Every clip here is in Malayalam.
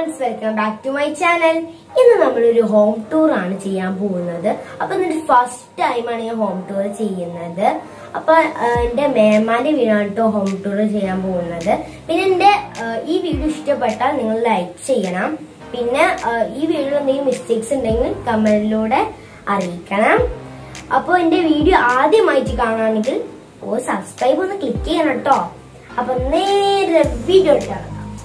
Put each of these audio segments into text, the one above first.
friends welcome back to my channel ഇന്ന് നമ്മളൊരു ഹോം ടൂർ ആണ് ചെയ്യാൻ പോകുന്നത് അപ്പൊ എന്നിട്ട് ഫസ്റ്റ് ടൈമാണ് ഞാൻ ഹോം ടൂർ ചെയ്യുന്നത് അപ്പൊ ആ, എന്റെ മേമാന്റെ വീടാണ് കേട്ടോ ഹോം ടൂർ ചെയ്യാൻ പോകുന്നത് പിന്നെ എന്റെ ആ, ഈ വീഡിയോ ഇഷ്ടപ്പെട്ടാൽ നിങ്ങൾ ലൈക്ക് ചെയ്യണം പിന്നെ ആ, ഈ വീഡിയോയിൽ എന്തെങ്കിലും മിസ്റ്റേക്സ് ഉണ്ടെങ്കിൽ കമന്റിലൂടെ അറിയിക്കണം അപ്പോൾ എന്റെ വീഡിയോ ആദ്യമായിട്ട് കാണുകയാണെങ്കിൽ ഓ സബ്സ്ക്രൈബ് ഒന്ന് ക്ലിക്ക് ചെയ്യണം കേട്ടോ അപ്പൊ നേരെ വീഡിയോ ഇട്ടാണ്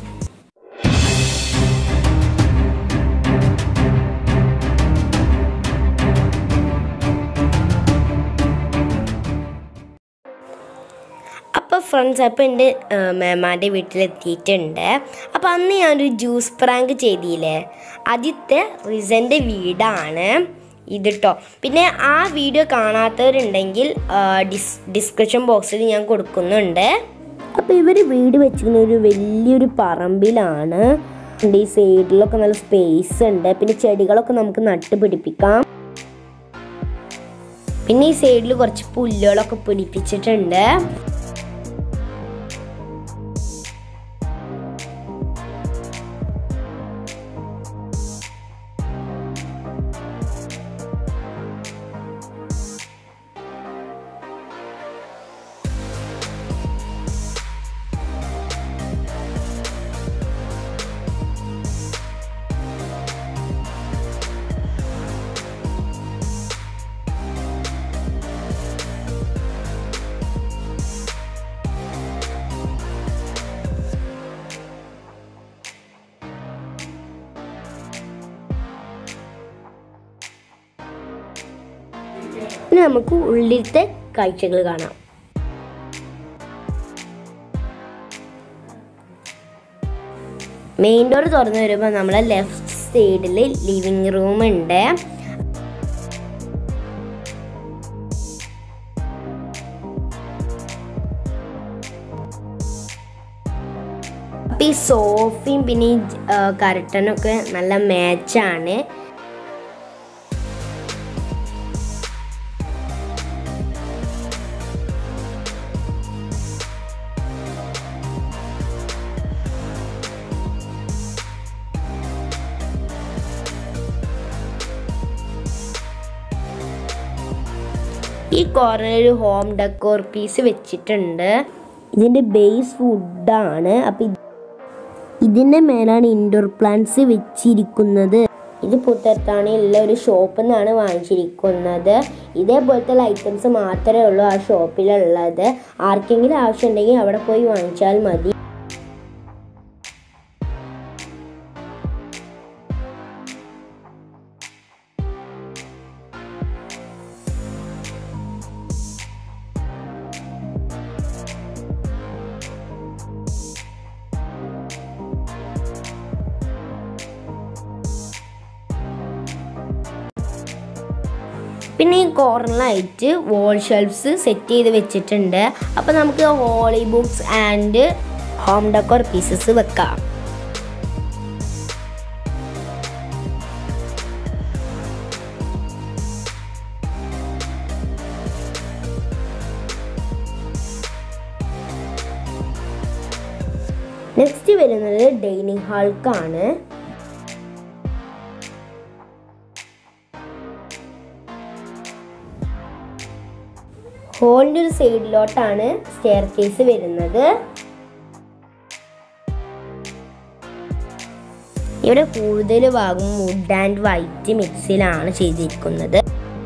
അപ്പോൾ ഫ്രണ്ട്സ് അപ്പോൾ എൻ്റെ മേമാൻ്റെ വീട്ടിലെത്തിയിട്ടുണ്ട് അപ്പോൾ അന്ന് ഞാനൊരു ജ്യൂസ് പ്രാങ്ക് ചെയ്തില്ലേ ആദ്യത്തെ റിസൻ്റെ വീടാണ് ഇത് ട്ടോ പിന്നെ ആ വീഡിയോ കാണാത്തവരുണ്ടെങ്കിൽ ആ, ഡിസ് ഡിസ്ക്രിപ്ഷൻ ബോക്സിൽ ഞാൻ കൊടുക്കുന്നുണ്ട് അപ്പോൾ ഇവർ വീട് വെച്ചിരിക്കുന്ന ഒരു വലിയൊരു പറമ്പിലാണ് ഈ സൈഡിലൊക്കെ നല്ല സ്പേസ് ഉണ്ട് പിന്നെ ചെടികളൊക്കെ നമുക്ക് നട്ട് പിടിപ്പിക്കാം പിന്നെ ഈ സൈഡിൽ കുറച്ച് പുല്ലുകളൊക്കെ പിടിപ്പിച്ചിട്ടുണ്ട് ഇനി നമുക്ക് ഉള്ളിലത്തെ കാഴ്ചകൾ കാണാം മെയിൻ ഡോർ തുറന്നു വരുമ്പോൾ നമ്മളെ ലെഫ്റ്റ് സൈഡിൽ ലിവിങ് റൂം ഉണ്ട് അപ്പൊ ഈ സോഫയും പിന്നെ ഈ കരട്ടനൊക്കെ നല്ല മാച്ചാണ് ഈ കോർണറിൽ ഒരു ഹോം ഡെക്കോർ പീസ് വെച്ചിട്ടുണ്ട് ഇതിന്റെ ബേസ് വുഡാണ് അപ്പൊ ഇത് ഇതിന്റെ മേലാണ് ഇൻഡോർ പ്ലാന്റ്സ് വെച്ചിരിക്കുന്നത് ഇത് പുത്തരത്താണിയുള്ള ഒരു ഷോപ്പിൽ നിന്നാണ് വാങ്ങിച്ചിരിക്കുന്നത് ഇതേപോലത്തെ ഐറ്റംസ് മാത്രമേ ഉള്ളൂ ആ ഷോപ്പിലുള്ളത് ആർക്കെങ്കിലും ആവശ്യമുണ്ടെങ്കിൽ അവിടെ പോയി വാങ്ങിച്ചാൽ മതി പിന്നെ ഈ കോർണറിലായിട്ട് വോൾ ഷെൽഫ്സ് സെറ്റ് ചെയ്ത് വെച്ചിട്ടുണ്ട് അപ്പോൾ നമുക്ക് holy books and home decor pieces വെക്കാം നെക്സ്റ്റ് വരുന്നത് ഡൈനിങ് ഹാൾക്കാണ് ഹോളിൻ്റെ ഒരു സൈഡിലോട്ടാണ് സ്റ്റെയർ കേസ് വരുന്നത് ഇവിടെ കൂടുതൽ ഭാഗം വുഡ് ആൻഡ് വൈറ്റ് മിക്സിലാണ് ചെയ്തിരിക്കുന്നത്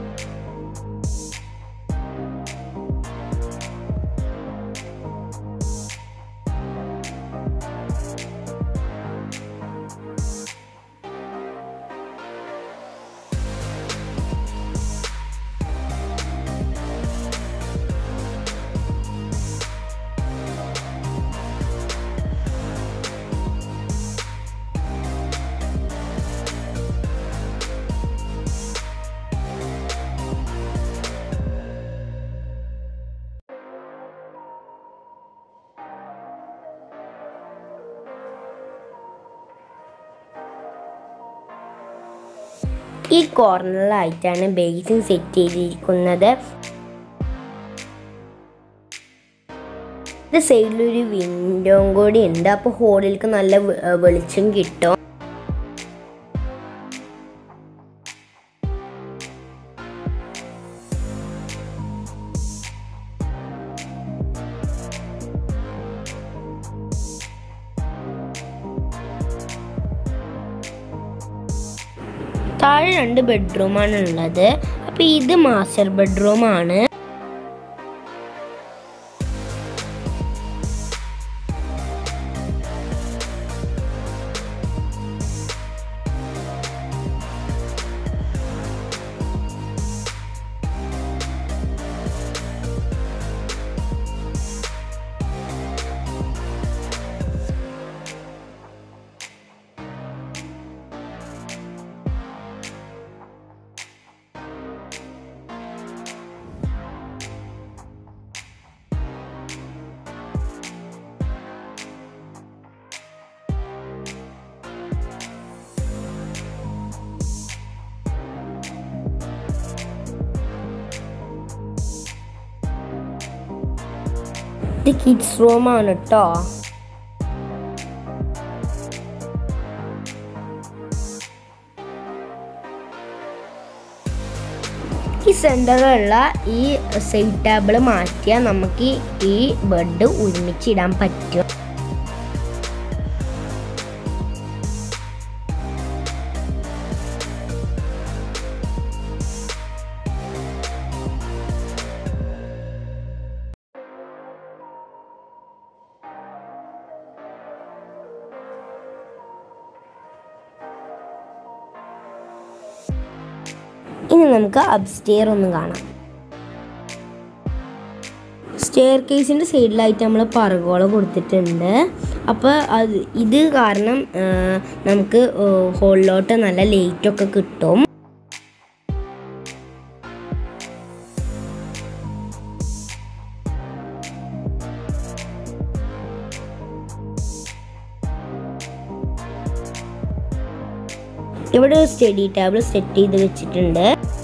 ഈ കോർണറിലായിട്ടാണ് ബേസിൻ സെറ്റ് ചെയ്തിരിക്കുന്നത് ഇത് സൈഡിലൊരു വിൻഡോയും കൂടി ഉണ്ട് അപ്പോൾ ഹോളിലേക്ക് നല്ല വെ- വെളിച്ചം കിട്ടും താഴെ രണ്ട് ബെഡ്റൂമാണ് ഉള്ളത് അപ്പോൾ ഇത് മാസ്റ്റർ ബെഡ്റൂമാണ് ഇത് കിഡ്സ് റൂമാണ് കേട്ടോ ഈ സെൻറ്ററിലുള്ള ഈ സൈഡ് ടേബിൾ മാറ്റിയാൽ നമുക്ക് ഈ ബെഡ് ഒരുമിച്ചിടാൻ പറ്റും ഇനി നമുക്ക് അപ്സ്റ്റെയർ ഒന്ന് കാണാം സ്റ്റെയർ കേസിൻ്റെ സൈഡിലായിട്ട് നമ്മൾ പറകോള കൊടുത്തിട്ടുണ്ട് അപ്പോൾ അത് ഇത് കാരണം ആ, നമുക്ക് ഹോളിലോട്ട് നല്ല ലൈറ്റൊക്കെ കിട്ടും ഇവിടെ ഒരു സ്റ്റഡി ടേബിൾ സെറ്റ് ചെയ്ത് വെച്ചിട്ടുണ്ട്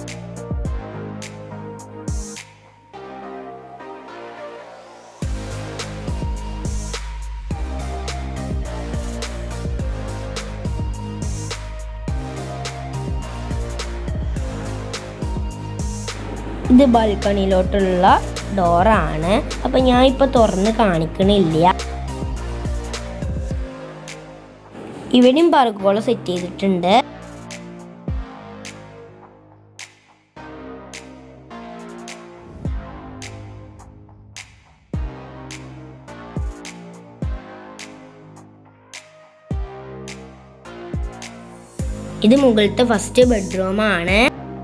ഇത് ബാൽക്കണിയിലോട്ടുള്ള ഡോറാണ് അപ്പം ഞാൻ ഇപ്പോൾ തുറന്ന് കാണിക്കണില്ല ഇവിടെയും പറക്കോളം സെറ്റ് ചെയ്തിട്ടുണ്ട് ഇത് മുകളിലത്തെ ഫസ്റ്റ് ബെഡ്റൂമാണ്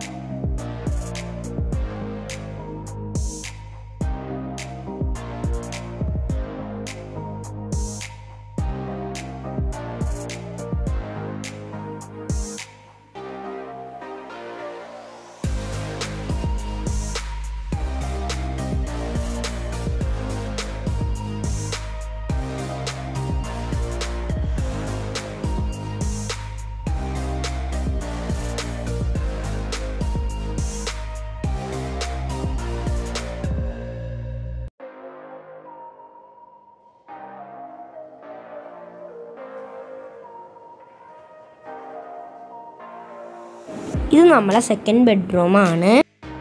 ഇത് നമ്മളെ സെക്കൻഡ് ബെഡ്റൂമാണ്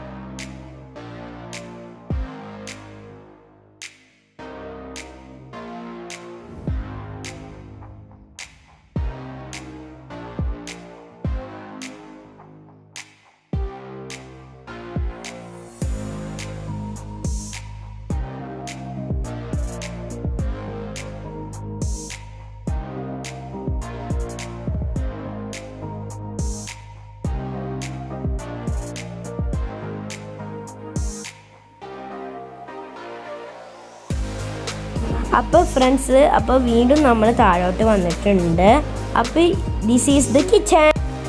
അപ്പോൾ ഫ്രണ്ട്സ് അപ്പോൾ വീണ്ടും നമ്മൾ താഴോട്ട് വന്നിട്ടുണ്ട് അപ്പോൾ ദിസ് ഈസ് ദ കിച്ചൺ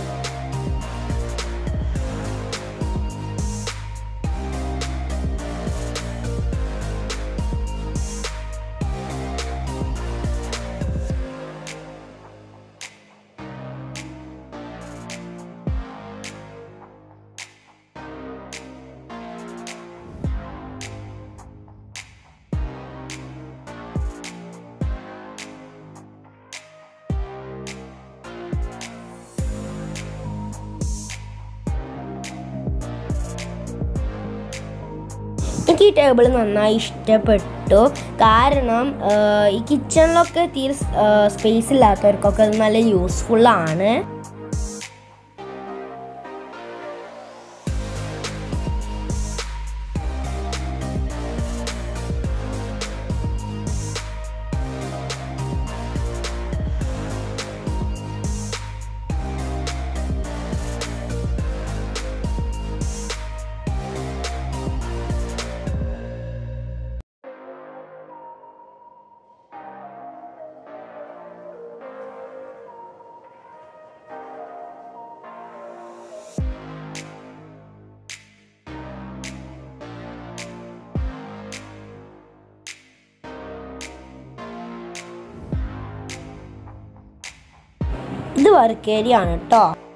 എനിക്ക് ഈ ടേബിൾ നന്നായി ഇഷ്ടപ്പെട്ടു കാരണം ആ, ഈ കിച്ചണിലൊക്കെ തീരെ സ്പേസ് ഇല്ലാത്തവർക്കൊക്കെ അത് നല്ല യൂസ്ഫുൾ ആണ് ഇത് വർക്ക് ഏരിയ ആണ് കേട്ടോ